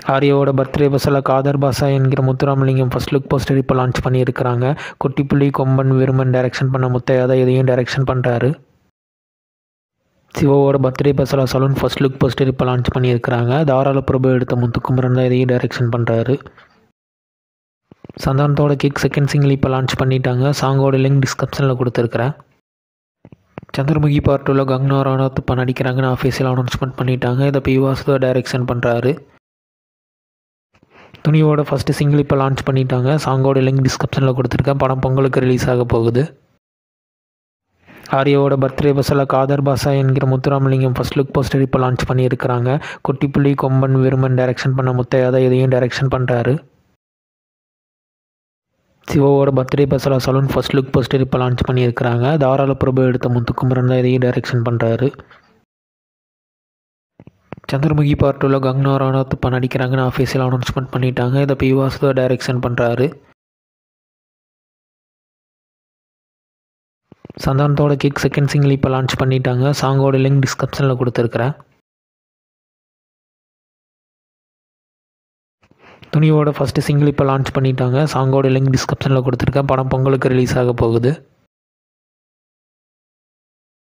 ஆரியாவோட birthday பஸ்ஸில் காதர் பாஷா என்கிற Muthuramalingam first look poster இப்போ லான்ச் பண்ணியிருக்கிறாங்க குட்டிப்புள்ளி கொம்பன் விருமன் டைரக்ஷன் பண்ண முத்தையா தான் இதையும் டைரக்ஷன் பண்ணுறாரு சிவாவோட பர்த்டே பஸ்ஸில் சலூன் ஃபர்ஸ்ட் லுக் போஸ்டர் இப்போ லான்ச் பண்ணியிருக்கிறாங்க தாராள பிரபு எடுத்த முத்துக்குமரன் தான் இதையும் டைரக்ஷன் பண்ணுறாரு சந்தானத்தோட கிக் செகண்ட் சிங்கிள் இப்போ லான்ச் பண்ணிட்டாங்க சாங்கோட லிங்க் டிஸ்கிரிப்ஷனில் கொடுத்துருக்குறேன் சந்திரமுகி பார்ட் டூவில் கங்னா ராணாத் இப்போ நடிக்கிறாங்கன்னு ஆஃபீஸில் அனௌன்ஸ்மெண்ட் பண்ணிட்டாங்க இதை பி வாசுதா டைரக்ஷன் பண்ணுறாரு துணியோட ஃபஸ்ட்டு சிங்கிள் இப்போ லான்ச் பண்ணிட்டாங்க சாங்கோட லிங்க் டிஸ்கிரிப்ஷனில் கொடுத்துருக்கேன் படம் பொங்கலுக்கு ரிலீஸ் ஆக போகுது ஆரியாவோட பர்த்டே பஸ்ஸில் காதர் பாஷா என்கிற முத்துராமலிங்கம் ஃபர்ஸ்ட் லுக் போஸ்டர் இப்போ லான்ச் பண்ணியிருக்கிறாங்க குட்டிப்புள்ளி கொம்பன் விருமன் டைரக்ஷன் பண்ண முத்தையா தான் இதையும் டைரக்ஷன் பண்ணுறாரு சிவாவோட பர்த்டே பஸ்ஸில் சலூன் ஃபர்ஸ்ட் லுக் போஸ்டர் இப்போ லான்ச் பண்ணியிருக்கிறாங்க தாராள பிரபு எடுத்த முத்துக்குமரன் தான் இதையும் டைரக்ஷன் பண்ணுறாரு சந்திரமுகி பார்ட் டூவில் கங்னா ராணாத் இப்போ நடிக்கிறாங்கன்னு ஆஃபீஸில் அனௌன்ஸ்மெண்ட் பண்ணிட்டாங்க இதை பி வாசுதா டைரக்ஷன் பண்ணுறாரு சந்தானத்தோட கிக் செகண்ட் சிங்கிள் இப்போ லான்ச் பண்ணிட்டாங்க சாங்கோட லிங்க் டிஸ்கிரிப்ஷனில் கொடுத்துருக்குறேன் துணியோட ஃபஸ்ட்டு சிங்கிள் இப்போ லான்ச் பண்ணிட்டாங்க சாங்கோட லிங்க் டிஸ்கிரிப்ஷனில் கொடுத்துருக்கேன் படம் பொங்கலுக்கு ரிலீஸ் ஆக போகுது